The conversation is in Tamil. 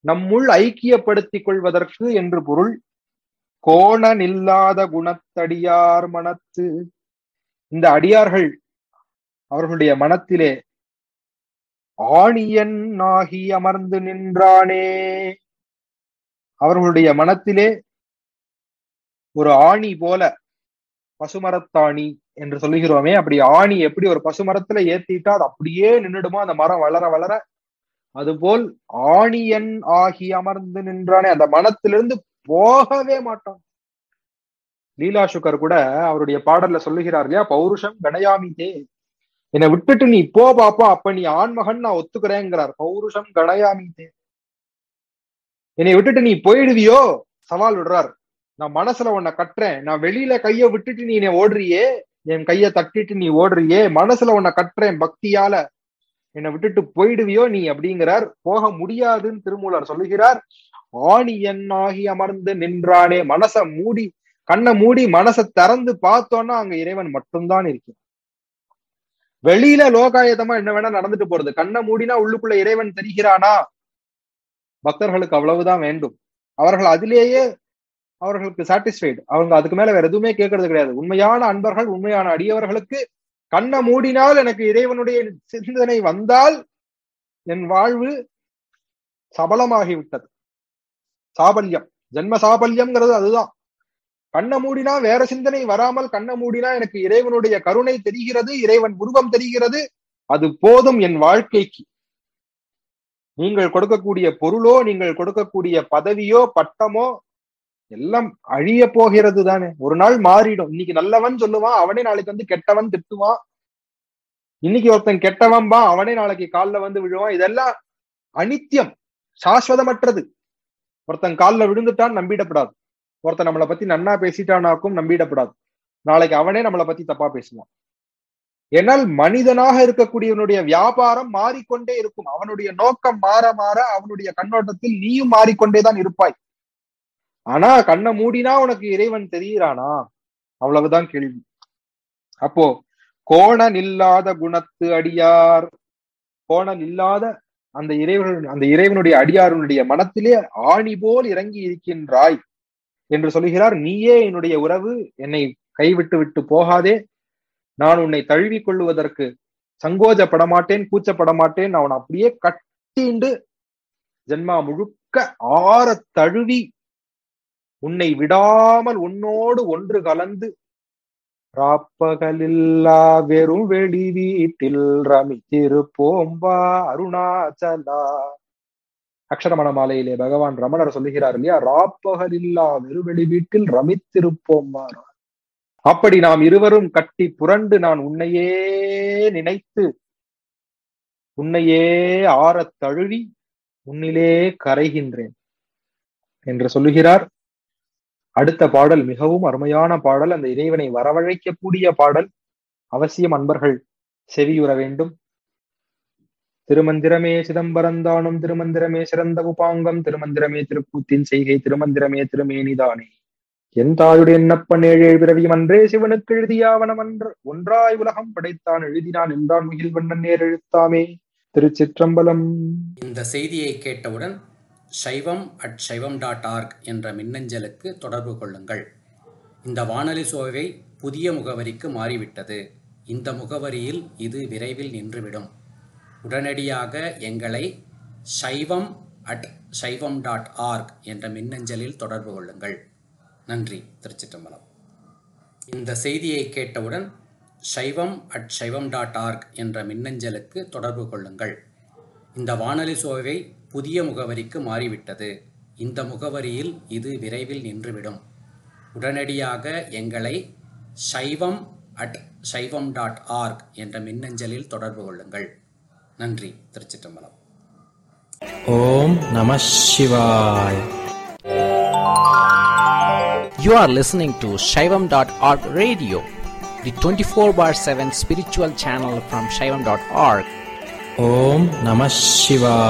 நம்முள் ஐக்கியப்படுத்திக் கொள்வதற்கு என்று பொருள் கோணனில்லாத குணத்தடியார் மனத்து இந்த அடியார்கள் அவர்களுடைய மனத்திலே ஆணியன் ஆகி அமர்ந்து நின்றானே அவர்களுடைய மனத்திலே ஒரு ஆணி போல பசுமரத்தாணி என்று சொல்லுகிறோமே அப்படி ஆணி எப்படி ஒரு பசுமரத்துல ஏத்திட்டா அது அப்படியே நின்றுடுமோ அந்த மரம் வளர வளர அதுபோல் ஆணியன் ஆகி அமர்ந்து நின்றானே அந்த மனத்திலிருந்து போகவே மாட்டான் லீலா சுகர் கூட அவருடைய பாடல்ல சொல்லுகிறார் இல்லையா பௌருஷம் கணயாமிதே என்னை விட்டுட்டு நீ போ பாப்பா அப்ப நீ ஆண்மகன் நான் ஒத்துக்கிறேங்கிறார் பௌருஷம் கணயாமிதே என்னை விட்டுட்டு நீ போயிடுவியோ சவால் விடுறார் நான் மனசுல உன்னை கட்டுறேன் நான் வெளியில கைய விட்டுட்டு நீ என்னை ஓடுறியே என் கைய தட்டிட்டு நீ ஓடுறியே மனசுல உன்னை கட்டுறேன் பக்தியால என்னை விட்டுட்டு போயிடுவியோ நீ அப்படிங்கிறார் போக முடியாதுன்னு திருமூலர் சொல்லுகிறார் ஆணியன் ஆகி அமர்ந்து நின்றானே மனச மூடி கண்ணை மூடி மனசை திறந்து பார்த்தோன்னா அங்க இறைவன் மட்டும்தான் இருக்கும் வெளியில லோகாயதமா என்ன வேணா நடந்துட்டு போறது கண்ணை மூடினா உள்ளுக்குள்ள இறைவன் தெரிகிறானா பக்தர்களுக்கு அவ்வளவுதான் வேண்டும் அவர்கள் அதிலேயே அவர்களுக்கு சாட்டிஸ்ஃபைடு அவங்க அதுக்கு மேல வேற எதுவுமே கேட்கறது கிடையாது உண்மையான அன்பர்கள் உண்மையான அடியவர்களுக்கு கண்ணை மூடினால் எனக்கு இறைவனுடைய சிந்தனை வந்தால் என் வாழ்வு சபலமாகிவிட்டது சாபல்யம் ஜென்ம சாபல்யம்ங்கிறது அதுதான் கண்ணை மூடினா வேற சிந்தனை வராமல் கண்ணை மூடினா எனக்கு இறைவனுடைய கருணை தெரிகிறது இறைவன் உருவம் தெரிகிறது அது போதும் என் வாழ்க்கைக்கு நீங்கள் கொடுக்கக்கூடிய பொருளோ நீங்கள் கொடுக்கக்கூடிய பதவியோ பட்டமோ எல்லாம் அழிய போகிறது தானே ஒரு நாள் மாறிடும் இன்னைக்கு நல்லவன் சொல்லுவான் அவனே நாளைக்கு வந்து கெட்டவன் திட்டுவான் இன்னைக்கு ஒருத்தன் கெட்டவன் பா அவனே நாளைக்கு காலில் வந்து விழுவான் இதெல்லாம் அனித்தியம் சாஸ்வதமற்றது ஒருத்தன் காலில் விழுந்துட்டான் நம்பிடப்படாது ஒருத்தன் நம்மளை பத்தி நன்னா பேசிட்டானாக்கும் நம்பிடப்படாது நாளைக்கு அவனே நம்மளை பத்தி தப்பா பேசுவான் ஏன்னால் மனிதனாக இருக்கக்கூடியவனுடைய வியாபாரம் மாறிக்கொண்டே இருக்கும் அவனுடைய நோக்கம் மாற மாற அவனுடைய கண்ணோட்டத்தில் நீயும் மாறிக்கொண்டேதான் இருப்பாய் ஆனா கண்ணை மூடினா உனக்கு இறைவன் தெரிகிறானா அவ்வளவுதான் கேள்வி அப்போ கோணன் இல்லாத குணத்து அடியார் கோணல் இல்லாத அந்த இறைவன் அந்த இறைவனுடைய அடியாருடைய மனத்திலே ஆணி போல் இறங்கி இருக்கின்றாய் என்று சொல்லுகிறார் நீயே என்னுடைய உறவு என்னை கைவிட்டு விட்டு போகாதே நான் உன்னை தழுவி கொள்ளுவதற்கு சங்கோஜப்பட மாட்டேன் கூச்சப்பட மாட்டேன் நான் அவனை அப்படியே கட்டிண்டு ஜென்மா முழுக்க ஆற தழுவி உன்னை விடாமல் உன்னோடு ஒன்று கலந்து ராப்பகலில்லா வெறும் வெளி வீட்டில் ரமித்திருப்போம்பா அருணாச்சலா அக்ஷரமண மாலையிலே பகவான் ரமணர் சொல்லுகிறார் இல்லையா ராப்பகலில்லா வெறுவெளி வீட்டில் ரமித்திருப்போம்பா அப்படி நாம் இருவரும் கட்டி புரண்டு நான் உன்னையே நினைத்து உன்னையே ஆறத் தழுவி உன்னிலே கரைகின்றேன் என்று சொல்லுகிறார் அடுத்த பாடல் மிகவும் அருமையான பாடல் அந்த இறைவனை வரவழைக்கக்கூடிய பாடல் அவசியம் அன்பர்கள் செவியுற வேண்டும் திருமந்திரமே சிதம்பரந்தானும் திருமந்திரமே சிறந்த உபாங்கம் திருமந்திரமே திருப்பூத்தின் செய்கை திருமந்திரமே திருமேனிதானே என் தாயுடைய எண்ணப்பன் ஏழு பிறவியும் அன்றே சிவனுக்கு எழுதியாவனம் அன்று ஒன்றாய் உலகம் படைத்தான் எழுதினான் என்றான் முகில் வண்ணன் நேர் எழுத்தாமே திருச்சிற்றம்பலம் இந்த செய்தியை கேட்டவுடன் சைவம் அட் சைவம் டாட் ஆர்க் என்ற மின்னஞ்சலுக்கு தொடர்பு கொள்ளுங்கள் இந்த வானொலி சோவை புதிய முகவரிக்கு மாறிவிட்டது இந்த முகவரியில் இது விரைவில் நின்றுவிடும் உடனடியாக எங்களை சைவம் அட் சைவம் டாட் ஆர்க் என்ற மின்னஞ்சலில் தொடர்பு கொள்ளுங்கள் நன்றி திருச்சிற்றம்பலம் இந்த செய்தியை கேட்டவுடன் சைவம் அட் சைவம் டாட் ஆர்க் என்ற மின்னஞ்சலுக்கு தொடர்பு கொள்ளுங்கள் இந்த வானொலி சோவை புதிய முகவரிக்கு மாறிவிட்டது இந்த முகவரியில் இது விரைவில் நின்றுவிடும் உடனடியாக எங்களை சைவம் அட் சைவம் டாட் ஆர்க் என்ற மின்னஞ்சலில் தொடர்பு கொள்ளுங்கள் நன்றி திருச்சிற்றம்பலம் ஓம் நம சிவாய் You are listening to Shaivam.org radio, the 24 bar 7 spiritual channel from Shaivam.org. ஓம் நம சிவாய்